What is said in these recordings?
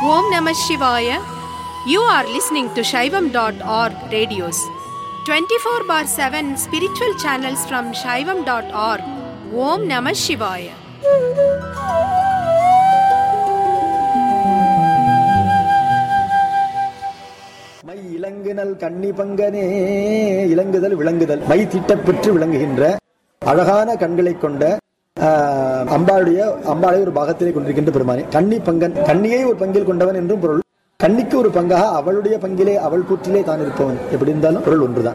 Om Namah Shivaya. You are listening to Shaivam.org radios. 24 bar 7 spiritual channels from Shaivam.org. Om Namah Shivaya. மை இலங்குனல் கன்னி பங்கனே இலங்குதல் விளங்குதல் my தீட்டப் பெற்று விளங்குகின்ற அழகான கண்களை கொண்ட ஆஹ், அம்பாளுடைய அம்பாளை ஒரு பாகத்திலே கொண்டிருக்கின்ற பெருமானே கன்னி பங்கன் கன்னியை ஒரு பங்கில் கொண்டவன் என்றும் பொருள் கன்னிக்கு ஒரு பங்காக அவளுடைய பங்கிலே அவள் கூற்றிலே தான் இருப்பவன் எப்படி இருந்தாலும் பொருள் ஒன்றுதான்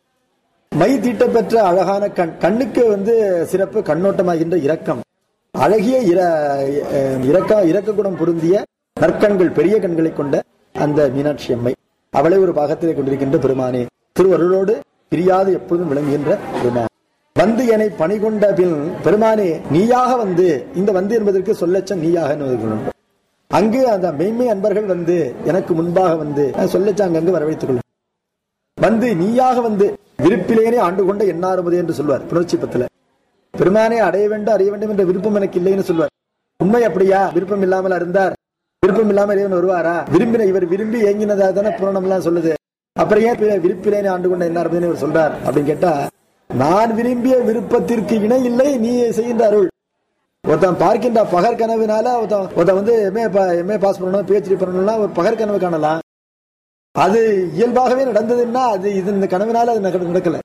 மை தீட்டப் பெற்ற அழகான கண் கண்ணுக்கு வந்து சிறப்பு கண்ணோட்டமாகின்ற இரக்கம் அழகிய இர அஹ், இரக்க இரக்க குணம் பொருந்திய நற்கண்கள் பெரிய கண்களை கொண்ட அந்த மீனாட்சி அம்மை அவளை ஒரு பாகத்திலே கொண்டிருக்கின்ற பெருமானே திருவருளோடு பிரியாது எப்பொழுதும் விளங்குகின்ற பெருமான் வந்து என்னை பணி கொண்ட பின் பெருமானே நீயாக வந்து இந்த வந்து என்பதற்கு சொல்லச்சம் நீயாக என்பதற்கு உண்டு. அங்கு அந்த மெய்மை அன்பர்கள் வந்து எனக்கு முன்பாக வந்து சொல்லச்சம் அங்கங்கு வரவைத்துக் கொள்ளும் வந்து நீயாக வந்து விருப்பிலேனே ஆண்டு கொண்ட எண்ணாறுமதி என்று சொல்வார் புணர்ச்சி பத்துல பெருமானே அடைய வேண்டும் அறிய வேண்டும் என்ற விருப்பம் எனக்கு இல்லைன்னு சொல்வார் உண்மை அப்படியா விருப்பம் இல்லாமல் இருந்தார் விருப்பம் இல்லாமல் இறைவன் வருவாரா விரும்பின இவர் விரும்பி ஏங்கினதா தானே புராணம் எல்லாம் சொல்லுது அப்புறம் ஏன் பிற- விருப்பிலேனே ஆண்டு கொண்ட எண்ணாறுமதினு இவர் சொல்றார் அப்படின்னு கேட்டா நான் விரும்பிய விருப்பத்திற்கு இணை இல்லை நீ செய்கின்ற அருள் ஒருத்தன் பார்க்கின்ற பகற் கனவுனால ஒருத்தன் ஒருத்தன் வந்து எம்ஏ எம்ஏ பாஸ் பண்ணணும் பிஹெச்டி பண்ணணும்னா ஒரு பகற் கனவு காணலாம் அது இயல்பாகவே நடந்ததுன்னா அது இது இந்த கனவினால அது நட- நடக்கல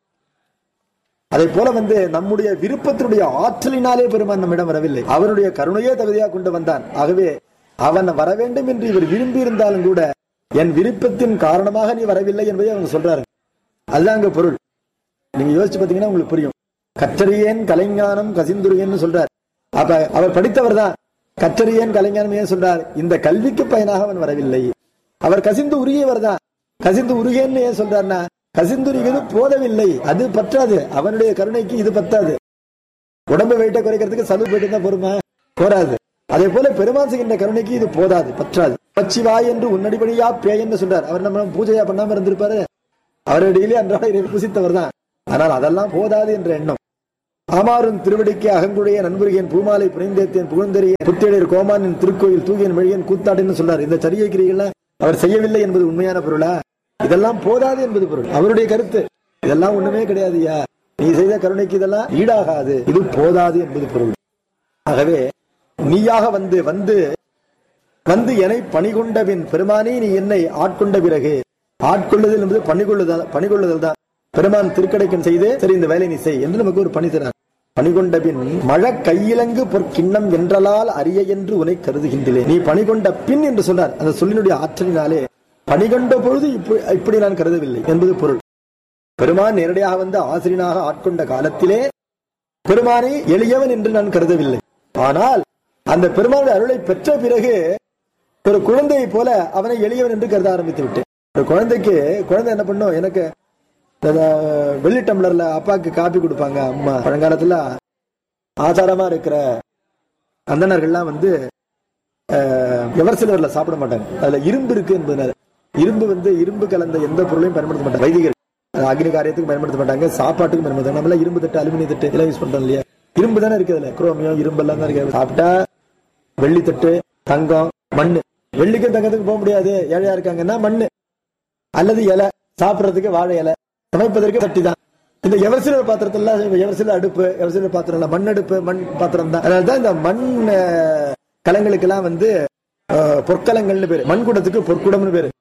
அதை போல வந்து நம்முடைய விருப்பத்தினுடைய ஆற்றலினாலே பெருமான் நம்மிடம் வரவில்லை அவனுடைய கருணையே தகுதியாக கொண்டு வந்தான் ஆகவே அவன் வர வேண்டும் என்று இவர் விரும்பி இருந்தாலும் கூட என் விருப்பத்தின் காரணமாக நீ வரவில்லை என்பதை அவங்க சொல்றாரு அதுதான் அங்க பொருள் நீங்க யோசிச்சு பாத்தீங்கன்னா உங்களுக்கு புரியும் கற்றறியேன் கலைஞானம் கசிந்துருகேன்னு சொல்றார் அப்ப அவர் படித்தவர் தான் கற்றறியேன் கலைஞானம் ஏன் சொல்றார் இந்த கல்விக்கு பயனாக அவன் வரவில்லை அவர் கசிந்து உருகியவர் தான் கசிந்து உருகேன்னு ஏன் சொல்றாருன்னா கசிந்துருகிறது போதவில்லை அது பற்றாது அவனுடைய கருணைக்கு இது பத்தாது உடம்பு வெயிட்ட குறைக்கிறதுக்கு சலு போயிட்டு தான் பொறுமா போராது அதே போல பெருமாள் செய்கின்ற கருணைக்கு இது போதாது பற்றாது பச்சிவாய் என்று உன்னடிபடியா பேயன்னு சொல்றார் அவர் நம்ம பூஜையா பண்ணாம இருந்திருப்பாரு அவரிடையிலே அன்றாட இறை பூசித்தவர் தான் ஆனால் அதெல்லாம் போதாது என்ற எண்ணம் ஆமாறும் திருவடிக்கு அகங்குடைய நண்புரியன் பூமாலை புனைந்தேத்தேன் புகழ்ந்தறியன் புத்தேடர் கோமானின் திருக்கோயில் தூகியன் மெழியன் கூத்தாட்டின்னு சொன்னார் இந்த சரியை கிரிகள்லாம் அவர் செய்யவில்லை என்பது உண்மையான பொருளா இதெல்லாம் போதாது என்பது பொருள் அவருடைய கருத்து இதெல்லாம் ஒண்ணுமே கிடையாதுயா நீ செய்த கருணைக்கு இதெல்லாம் ஈடாகாது இது போதாது என்பது பொருள் ஆகவே நீயாக வந்து வந்து வந்து என்னை பணிகொண்ட பின் பெருமானே நீ என்னை ஆட்கொண்ட பிறகு ஆட்கொள்ளுதல் என்பது பணிகொள்ளுதல் பணிகொள்ளுதல் தான் பெருமான் திருக்கடைக்கன் செய்து சரி இந்த வேலை நீ செய் என்று நமக்கு ஒரு பணி தரார் பணிகொண்ட பின் மழ கையிலங்கு பொற்கிண்ணம் என்றலால் அரிய என்று உனை கருதுகின்றேன் நீ பணிகொண்ட பின் என்று சொன்னார் அந்த சொல்லினுடைய ஆற்றலினாலே பணிகொண்ட பொழுது இப்படி இப்படி நான் கருதவில்லை என்பது பொருள் பெருமான் நேரடியாக வந்து ஆசிரியனாக ஆட்கொண்ட காலத்திலே பெருமானை எளியவன் என்று நான் கருதவில்லை ஆனால் அந்த பெருமானுடைய அருளை பெற்ற பிறகு ஒரு குழந்தையை போல அவனை எளியவன் என்று கருத ஆரம்பித்து விட்டேன் ஒரு குழந்தைக்கு குழந்தை என்ன பண்ணும் எனக்கு இந்த வெள்ளி டம்ளர்ல அப்பாவுக்கு காப்பி கொடுப்பாங்க அம்மா பழங்காலத்துல ஆச்சாரமா இருக்கிற அந்தணர்கள்லாம் வந்து அஹ், எவர் சிலர்ல சாப்பிட மாட்டாங்க அதுல இரும்பு இருக்கு என்பதனால இரும்பு வந்து இரும்பு கலந்த எந்த பொருளையும் பயன்படுத்த மாட்டாங்க வைதிகர் அது அக்னி காரியத்துக்கு பயன்படுத்த மாட்டாங்க சாப்பாட்டுக்கும் பயன்படுத்த நம்மள இரும்பு தட்டு அலுமினிய தட்டு எல்லாம் யூஸ் பண்றோம் இல்லையா இரும்பு தானே இருக்கு அதுல குரோமியம் இரும்பு எல்லாம் தான் இருக்கு சாப்பிட்டா வெள்ளி தட்டு தங்கம் மண்ணு வெள்ளிக்கும் தங்கத்துக்கு போக முடியாது ஏழையா இருக்காங்கன்னா மண்ணு அல்லது இலை சாப்பிடுறதுக்கு வாழை இலை சமைப்பதற்கு தட்டி தான் இந்த எவர்சிலர் பாத்திரத்துல எவர்சிலர் அடுப்பு எவர்சிலர் பாத்திரம் இல்ல மண் அடுப்பு மண் பாத்திரம் தான் அதனாலதான் இந்த மண் அஹ், கலங்களுக்கெல்லாம் வந்து அஹ், பொற்கலங்கள்னு பேரு மண் குடத்துக்கு பொற்குடம்னு பேரு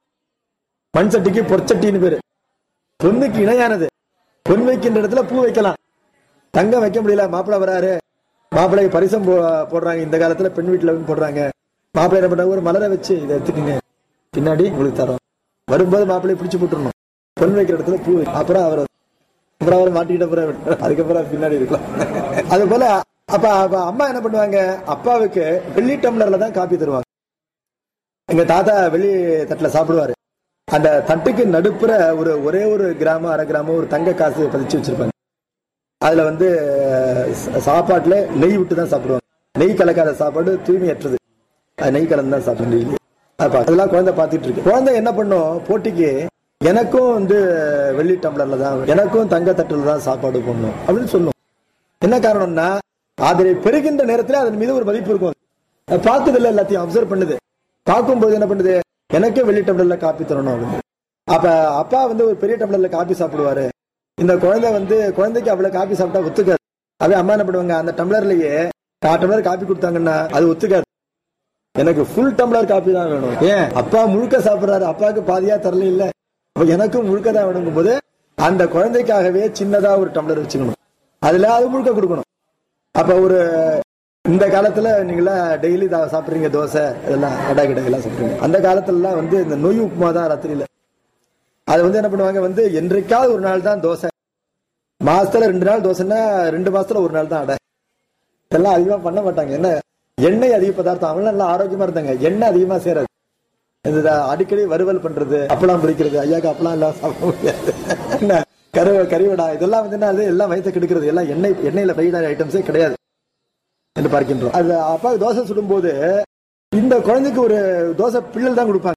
மண் சட்டிக்கு பொற்சட்டின்னு பேரு பொண்ணுக்கு இணையானது பொன் வைக்கின்ற இடத்துல பூ வைக்கலாம் தங்கம் வைக்க முடியல மாப்பிள்ளை வராரு மாப்பிள்ளை பரிசம் போ- போடுறாங்க இந்த காலத்துல பெண் வீட்டுல வந்து போடுறாங்க மாப்பிள்ளை என்ன பண்றாங்க ஒரு மலரை வச்சு இதை எடுத்துக்கங்க பின்னாடி உங்களுக்கு தரோம் வரும்போது மாப்பிள்ளை பிடிச்சு போட்டுருணும் பொன் வைக்கிற இடத்துல பூ வை. அப்புறம் அவர் அப்புறம் அவர் மாட்டிக்கிட்ட அப்புறம் அதுக்கப்புறம் பின்னாடி இருக்கலாம் அது போல அப்ப அப்ப அம்மா என்ன பண்ணுவாங்க அப்பாவுக்கு வெள்ளி டம்ளர்ல தான் காப்பி தருவாங்க எங்க தாத்தா வெள்ளி தட்டுல சாப்பிடுவாரு அந்த தட்டுக்கு நடுப்புற ஒரு ஒரே ஒரு கிராமம் அரை கிராமம் ஒரு தங்க காசு பதிச்சு வச்சிருப்பாங்க அதுல வந்து ச- சாப்பாட்டுல நெய் விட்டு தான் சாப்பிடுவாங்க நெய் கலக்காத சாப்பாடு தூய்மையற்றது அது நெய் கலந்து தான் சாப்பிடுறது அதெல்லாம் குழந்தை பார்த்துட்டு இருக்கு குழந்தை என்ன பண்ணும் போட்டிக்கு எனக்கும் வந்து வெள்ளி டம்ளர்ல தான் எனக்கும் தங்க தட்டுல தான் சாப்பாடு போடணும் அப்படின்னு சொல்லும் என்ன காரணம்னா அதனை பெறுகின்ற நேரத்துல அதன் மீது ஒரு மதிப்பு இருக்கும் அது பார்க்குது இல்ல எல்லாத்தையும் அப்சர்வ் பண்ணுது பார்க்கும்போது என்ன பண்ணுது எனக்கு வெள்ளி டம்ளர்ல காப்பி தரணும் அப்படின்னு அப்ப அப்பா வந்து ஒரு பெரிய டம்ளர்ல காப்பி சாப்பிடுவாரு இந்த குழந்தை வந்து குழந்தைக்கு அவ்வளவு காப்பி சாப்பிட்டா ஒத்துக்காது அதே அம்மா என்ன பண்ணுவாங்க அந்த டம்ளர்லயே கால் டம்ளர் காப்பி கொடுத்தாங்கன்னா அது ஒத்துக்காது எனக்கு ஃபுல் டம்ளர் காப்பி தான் வேணும் ஏன் அப்பா முழுக்க சாப்பிடுறாரு அப்பாவுக்கு பாதியா தரல இல்ல அப்ப எனக்கும் முழுக்க தான் வேணுங்கும் போது அந்த குழந்தைக்காகவே சின்னதா ஒரு டம்ளர் வச்சுக்கணும் அதுல அது முழுக்க கொடுக்கணும் அப்ப ஒரு இந்த காலத்துல நீங்களா டெய்லி சாப்பிடுறீங்க தோசை இதெல்லாம் கடா கிட்ட எல்லாம் சாப்பிடுறீங்க அந்த காலத்துல எல்லாம் வந்து இந்த நொய் உப்புமா தான் ராத்திரியில அது வந்து என்ன பண்ணுவாங்க வந்து என்றைக்காவது ஒரு நாள் தான் தோசை மாசத்துல ரெண்டு நாள் தோசைன்னா ரெண்டு மாசத்துல ஒரு நாள் தான் அடை இதெல்லாம் அதிகமா பண்ண மாட்டாங்க என்ன எண்ணெய் அதிக பதார்த்தம் அவங்களாம் நல்லா ஆரோக்கியமா இருந்தாங்க எண்ணெய் அதிகமா சேராது இந்த அடிக்கடி வறுவல் பண்றது அப்பளம் பிடிக்கிறது ஐயாக்கு அப்பளம் எல்லாம் சாப்பிட முடியாது என்ன கரு கறிவடா இதெல்லாம் வந்து என்ன அது எல்லாம் வயிற்று கெடுக்கிறது எல்லாம் எண்ணெய் எண்ணெயில பயிர் ஐட்டம்ஸே கிடையாது என்று பார்க்கின்றோம் அது அப்பாவுக்கு தோசை சுடும்போது இந்த குழந்தைக்கு ஒரு தோசை பிள்ளல் தான் கொடுப்பாங்க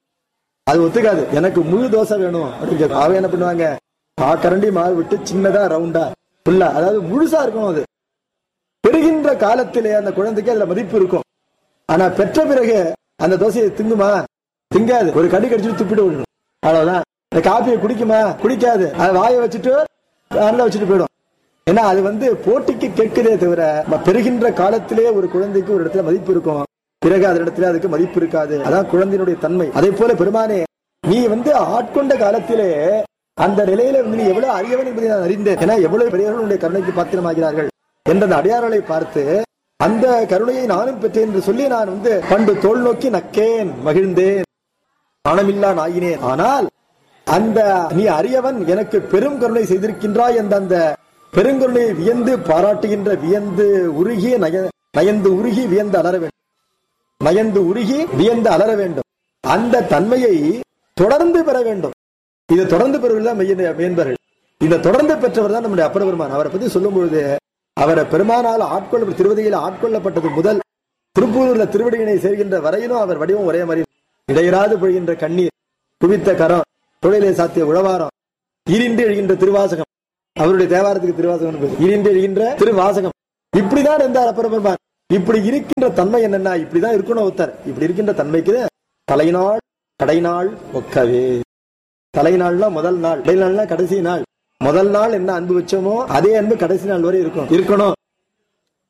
அது ஒத்துக்காது எனக்கு முழு தோசை வேணும் அப்படின்னு கேட்கும். அவ என்ன பண்ணுவாங்க ஆ கரண்டி மாவு விட்டு சின்னதா ரவுண்டா ஃபுல்லா அதாவது முழுசா இருக்கணும் அது பெறுகின்ற காலத்திலே அந்த குழந்தைக்கு அதுல மதிப்பு இருக்கும் ஆனா பெற்ற பிறகு அந்த தோசையை திங்குமா திங்காது ஒரு கடி கடிச்சுட்டு துப்பிட்டு விடணும் அவ்வளவுதான் இந்த காப்பியை குடிக்குமா குடிக்காது அதை வாயை வச்சுட்டு அண்ணல வச்சுட்டு போயிடும் ஏன்னா அது வந்து போட்டிக்கு கேட்குதே தவிர ம- பெறுகின்ற காலத்திலே ஒரு குழந்தைக்கு ஒரு இடத்துல மதிப்பு இருக்கும் பிறகு அந்த இடத்துல அதுக்கு மதிப்பு இருக்காது அதான் குழந்தையினுடைய தன்மை அதே போல பெருமானே நீ வந்து ஆட்கொண்ட காலத்திலே அந்த நிலையில வந்து நீ எவ்வளவு அறியவன் என்பதை நான் அறிந்தேன் ஏன்னா எவ்வளவு பெரியவர்களுடைய கருணைக்கு பாத்திரமாகிறார்கள் என்ற அந்த அடையாளங்களை பார்த்து அந்த கருணையை நானும் பெற்றேன் என்று சொல்லி நான் வந்து பண்டு தோல் நோக்கி நக்கேன் மகிழ்ந்தேன் ஆனமில்லா நாயினேன் ஆனால் அந்த நீ அறியவன் எனக்கு பெரும் கருணை செய்திருக்கின்றாய் என்ற அந்த பெருங்கருணையை வியந்து பாராட்டுகின்ற வியந்து உருகிய நய நயந்து உருகி வியந்து அலர வேண்டும் நயந்து உருகி வியந்து அலர வேண்டும் அந்த தன்மையை தொடர்ந்து பெற வேண்டும் இது தொடர்ந்து பெறுவதில் மெய்ய மெய்யன்பர்கள் இந்த தொடர்ந்து பெற்றவர் தான் நம்முடைய அப்பர் பெருமான் அவரை பத்தி சொல்லும் பொழுது அவரை பெருமானால் ஆட்கொள்ள திருவதியில் ஆட்கொள்ளப்பட்டது முதல் திருப்பூர்ல திருவடியினை சேர்கின்ற வரையிலும் அவர் வடிவம் ஒரே மாதிரி இடையராது பொழிகின்ற கண்ணீர் குவித்த கரம் தொழிலை சாத்திய உழவாரம் ஈரின்றி எழுகின்ற திருவாசகம் அவருடைய தேவாரத்துக்கு திருவாசகம் பேரு. ஈரின்றி எழுகின்ற திருவாசகம் இப்படிதான் இருந்தார் அப்பர் பெருமான் இப்படி இருக்கின்ற தன்மை என்னன்னா இப்படிதான் இருக்கணும் ஒருத்தர் இப்படி இருக்கின்ற தன்மைக்கு தலைநாள் கடைநாள் ஒக்கவே தலைநாள்னா முதல் நாள் இடைநாள்னா கடைசி நாள் முதல் நாள் என்ன அன்பு வச்சோமோ அதே அன்பு கடைசி நாள் வரை இருக்கும் இருக்கணும்